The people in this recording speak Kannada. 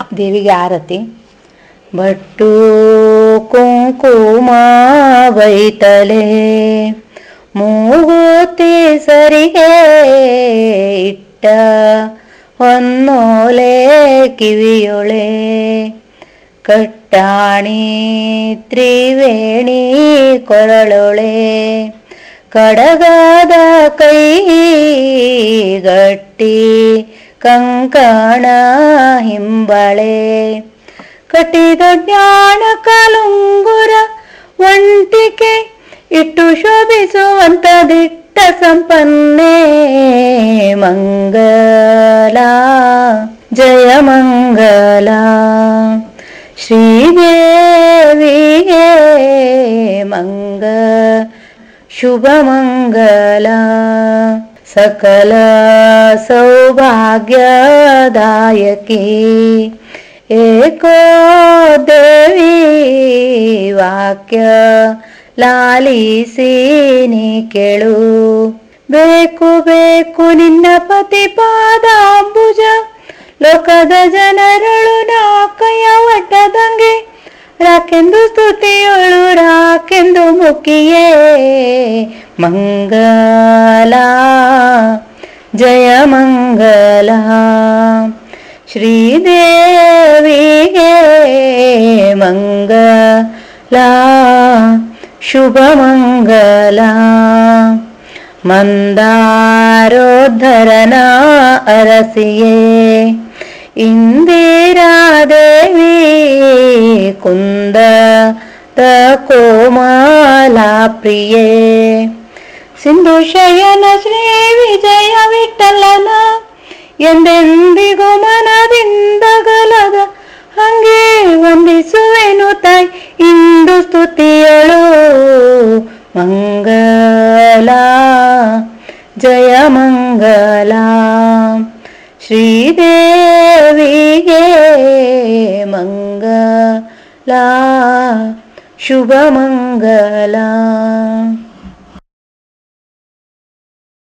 ದೇವಿಗೆ ಆರತಿ ಬಟ್ಟು ಕುಂಕುಮ ಬೈತಲೆ ಮೂಗುತಿ ಸರಿಗೆ ಇಟ್ಟ ಹೊನ್ನೋಲೆ ಕಿವಿಯೊಳೆ ಕಟ್ಟಾಣಿ ತ್ರಿವೇಣಿ ಕೊರಳೊಳೆ ಕಡಗದ ಕೈ ಗಟ್ಟಿ ಕಂಕಣ ಹಿಂಬಳೆ ಕಟ್ಟಿದ ಜ್ಞಾನ ಕಾಲುಂಗುರ ಒಂಟಿಕೆ ಇಟ್ಟು ಶೋಭಿಸುವಂತ ದಿಟ್ಟ ಸಂಪನ್ನೆ ಮಂಗಲ ಜಯ ಮಂಗಲ ಶ್ರೀದೇವಿಗೆ ಮಂಗ ಶುಭ ಮಂಗಲ ಸಕಲ ಸೌಭಾಗ್ಯದಾಯಕಿ ಏಕೋ ದೇವಿ ವಾಕ್ಯ ಲಾಲಿಸಿ ನೀ ಕೇಳು ಬೇಕು ಬೇಕು ನಿನ್ನ ಪತಿ ಪಾದಾಂಬುಜ ಲೋಕದ ಜನರಳು ನಾ ಕೈಯ ಒಡ್ಡದಂಗೆ ರಾಕೆಂದು ಸ್ತುತಿಯೊಳು ರಾಕೆಂದು ಮುಖಿಯೇ ಮಂಗಲ ಜಯ ಮಂಗಲ ಶ್ರೀದೇವಿಗೆ ಮಂಗಲ ಶುಭ ಮಂಗಲ ಮಂದಾರೋದ್ಧರನ ಅರಸಿಯೇ ಇಂದಿರಾದೇವಿ ಕುಂದ ತ ಕೋಮಲಾ ಪ್ರಿಯೇ ಸಿಂಧು ಶಯನ ಶ್ರೀ ವಿಜಯ ವಿಠಲನ ಎಂದೆಂದಿಗೂ ಮನದಿಂದ ಗಲದ ಹಂಗೆ ವಂದಿಸುವೆನು ತಾಯಿ ಇಂದು ಸ್ತುತಿಯಳು ಮಂಗಲ ಜಯ ಮಂಗಲ ಶ್ರೀದೇವಿಗೆ ಮಂಗಲ ಶುಭ ಮಂಗಲ